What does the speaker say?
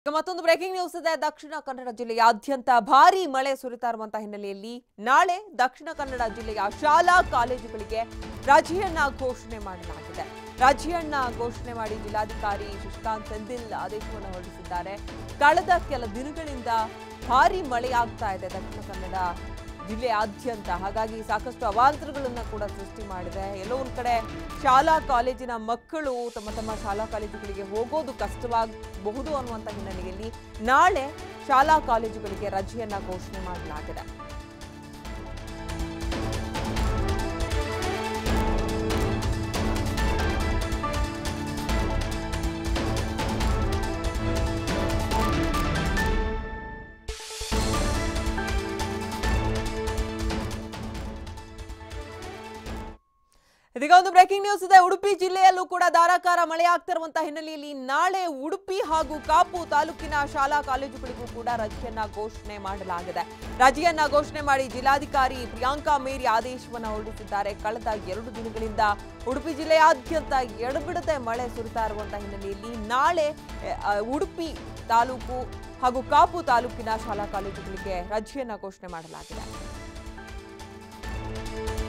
ಈಗ ಮತ್ತೊಂದು breaking news ಇದೆ ದಕ್ಷಿಣ ಕನ್ನಡ ಜಿಲ್ಲೆಯಾದ್ಯಂತ ಭಾರೀ ಮಳೆ ಸುರಿತಾ ಇರುವಂತಹ ಹಿನ್ನೆಲೆಯಲ್ಲಿ ನಾಳೆ ದಕ್ಷಿಣ ಕನ್ನಡ ಜಿಲ್ಲೆಯ ಶಾಲಾ ಕಾಲೇಜುಗಳಿಗೆ ರಜೆಯನ್ನ ಘೋಷಣೆ ಮಾಡಲಾಗಿದೆ ರಜೆಯನ್ನ ಘೋಷಣೆ ಮಾಡಿ ಜಿಲ್ಲಾಧಿಕಾರಿ ಶಶಿಕಾಂತ್ ಸೆಂದಿಲ್ ಆದೇಶವನ್ನು ಹೊರಡಿಸಿದ್ದಾರೆ ಕಳೆದ ಕೆಲ ದಿನಗಳಿಂದ ಭಾರೀ ಮಳೆಯಾಗ್ತಾ ಇದೆ ದಕ್ಷಿಣ ಕನ್ನಡ ಜಿಲ್ಲೆಯಾದ್ಯಂತ ಹಾಗಾಗಿ ಸಾಕಷ್ಟು ಅವಾಂತರಗಳನ್ನ ಕೂಡ ಸೃಷ್ಟಿ ಮಾಡಿದೆ ಎಲ್ಲೋ ಒಂದ್ ಕಡೆ ಶಾಲಾ ಕಾಲೇಜಿನ ಮಕ್ಕಳು ತಮ್ಮ ತಮ್ಮ ಶಾಲಾ ಕಾಲೇಜುಗಳಿಗೆ ಹೋಗೋದು ಕಷ್ಟವಾಗಬಹುದು ಅನ್ನುವಂಥ ಹಿನ್ನೆಲೆಯಲ್ಲಿ ನಾಳೆ ಶಾಲಾ ಕಾಲೇಜುಗಳಿಗೆ ರಜೆಯನ್ನ ಘೋಷಣೆ ಮಾಡಲಾಗಿದೆ ಇದೀಗ ಒಂದು ಬ್ರೇಕಿಂಗ್ ನ್ಯೂಸ್ ಇದೆ ಉಡುಪಿ ಜಿಲ್ಲೆಯಲ್ಲೂ ಕೂಡ ಧಾರಾಕಾರ ಮಳೆ ಆಗ್ತಿರುವಂತಹ ಹಿನ್ನೆಲೆಯಲ್ಲಿ ನಾಳೆ ಉಡುಪಿ ಹಾಗೂ ಕಾಪು ತಾಲೂಕಿನ ಶಾಲಾ ಕಾಲೇಜುಗಳಿಗೂ ಕೂಡ ರಜೆಯನ್ನ ಘೋಷಣೆ ಮಾಡಲಾಗಿದೆ ರಜೆಯನ್ನ ಘೋಷಣೆ ಮಾಡಿ ಜಿಲ್ಲಾಧಿಕಾರಿ ಪ್ರಿಯಾಂಕಾ ಮೇರಿ ಆದೇಶವನ್ನ ಹೊರಡಿಸಿದ್ದಾರೆ ಕಳೆದ ಎರಡು ದಿನಗಳಿಂದ ಉಡುಪಿ ಜಿಲ್ಲೆಯಾದ್ಯಂತ ಎಡಬಿಡದೆ ಮಳೆ ಸುರಿತಾ ಇರುವಂತಹ ಹಿನ್ನೆಲೆಯಲ್ಲಿ ನಾಳೆ ಅ, ಉಡುಪಿ ತಾಲೂಕು ಹಾಗೂ ಕಾಪು ತಾಲೂಕಿನ ಶಾಲಾ ಕಾಲೇಜುಗಳಿಗೆ ರಜೆಯನ್ನ ಘೋಷಣೆ ಮಾಡಲಾಗಿದೆ